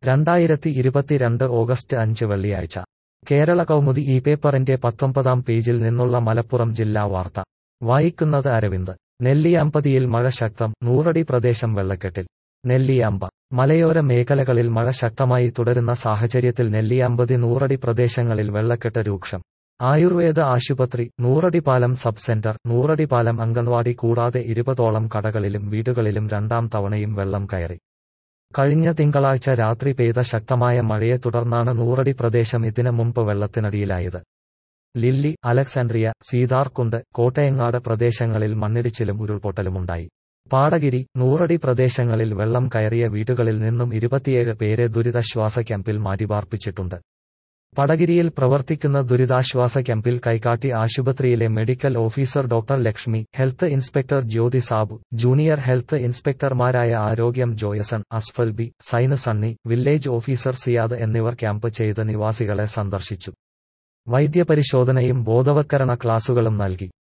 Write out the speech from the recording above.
രണ്ടായിരത്തി ഇരുപത്തിരണ്ട് ഓഗസ്റ്റ് അഞ്ച് വെള്ളിയാഴ്ച കേരള കൗമുദി ഈ പേപ്പറിന്റെ പത്തൊമ്പതാം പേജിൽ നിന്നുള്ള മലപ്പുറം ജില്ലാ വാർത്ത വായിക്കുന്നത് അരവിന്ദ് നെല്ലിയാമ്പതിയിൽ മഴ ശക്തം നൂറടി പ്രദേശം വെള്ളക്കെട്ടിൽ നെല്ലിയാമ്പ മലയോര മേഖലകളിൽ മഴ ശക്തമായി തുടരുന്ന സാഹചര്യത്തിൽ നെല്ലിയാമ്പതി നൂറടി പ്രദേശങ്ങളിൽ വെള്ളക്കെട്ട് രൂക്ഷം ആയുർവേദ ആശുപത്രി നൂറടി പാലം സബ് സെന്റർ നൂറടി പാലം അംഗൻവാടി കൂടാതെ ഇരുപതോളം കടകളിലും വീടുകളിലും രണ്ടാം തവണയും വെള്ളം കയറി കഴിഞ്ഞ തിങ്കളാഴ്ച രാത്രി പെയ്ത ശക്തമായ മഴയെ തുടർന്നാണ് നൂറടി പ്രദേശം ഇതിനു മുമ്പ് വെള്ളത്തിനടിയിലായത് ലില്ലി അലക്സാൻഡ്രിയ സീതാർകുണ്ട് കോട്ടയങ്ങാട് പ്രദേശങ്ങളിൽ മണ്ണിടിച്ചിലും ഉരുൾപൊട്ടലുമുണ്ടായി പാടഗിരി നൂറടി പ്രദേശങ്ങളിൽ വെള്ളം കയറിയ വീടുകളിൽ നിന്നും ഇരുപത്തിയേഴ് പേരെ ദുരിതാശ്വാസ ക്യാമ്പിൽ മാറ്റിപാർപ്പിച്ചിട്ടുണ്ട് പടഗിരിയിൽ പ്രവർത്തിക്കുന്ന ദുരിതാശ്വാസ ക്യാമ്പിൽ കൈകാട്ടി ആശുപത്രിയിലെ medical officer doctor Lakshmi health inspector Jyothi Sabu junior health ഇൻസ്പെക്ടർമാരായ ആരോഗ്യം ജോയസൺ അസ്ഫൽ ബി സൈന് സണ്ണി വില്ലേജ് ഓഫീസർ സിയാദ് എന്നിവർ ക്യാമ്പ് ചെയ്ത് നിവാസികളെ സന്ദർശിച്ചു വൈദ്യപരിശോധനയും ബോധവത്കരണ ക്ലാസുകളും നൽകി